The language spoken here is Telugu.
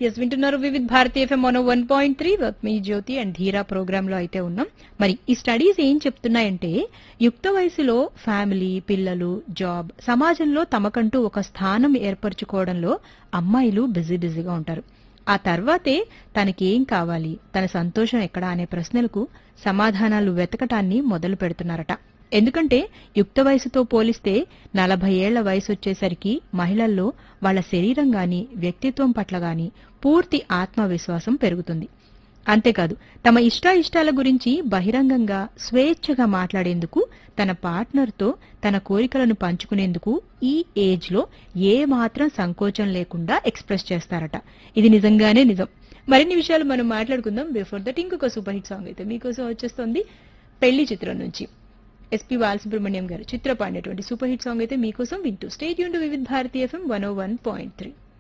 ఎస్ వింటున్నారు Vividh Bharati FM one one point three మీ జ్యోతి అండ్ ధీరా ప్రోగ్రామ్ లో అయితే ఉన్నాం మరి ఈ స్టడీస్ ఏం చెప్తున్నాయంటే యుక్త వయసులో ఫ్యామిలీ పిల్లలు జాబ్ సమాజంలో తమకంటూ ఒక స్థానం ఏర్పరచుకోవడంలో అమ్మాయిలు బిజీ బిజీగా ఉంటారు ఆ తర్వాతే తనకేం కావాలి తన సంతోషం ఎక్కడ అనే ప్రశ్నలకు సమాధానాలు వెతకటాన్ని మొదలు పెడుతున్నారట ఎందుకంటే యుక్త వయసుతో పోలిస్తే నలభై ఏళ్ల వయసు వచ్చేసరికి మహిళల్లో వాళ్ళ శరీరం గాని వ్యక్తిత్వం పట్ల గాని పూర్తి ఆత్మవిశ్వాసం పెరుగుతుంది అంతేకాదు తమ ఇష్టాయిష్టాల గురించి బహిరంగంగా స్వేచ్ఛగా మాట్లాడేందుకు తన పార్ట్నర్తో తన కోరికలను పంచుకునేందుకు ఈ ఏజ్ లో ఏ మాత్రం సంకోచం లేకుండా ఎక్స్ప్రెస్ చేస్తారట ఇది నిజంగానే నిజం మరిన్ని విషయాలు మనం మాట్లాడుకుందాం బిఫోర్ దట్ ఇంకొక సూపర్ హిట్ సాంగ్ అయితే మీకోసం వచ్చేస్తుంది పెళ్లి చిత్రం నుంచి ఎస్పీ బాలసుబ్రహ్మణ్యం గారు చిత్ర పాడినటువంటి సూపర్ హిట్ సాంగ్ అయితే మీకోసం వింటూ స్టేట్ యూన్ to Vividh Bharati FM one oh one point three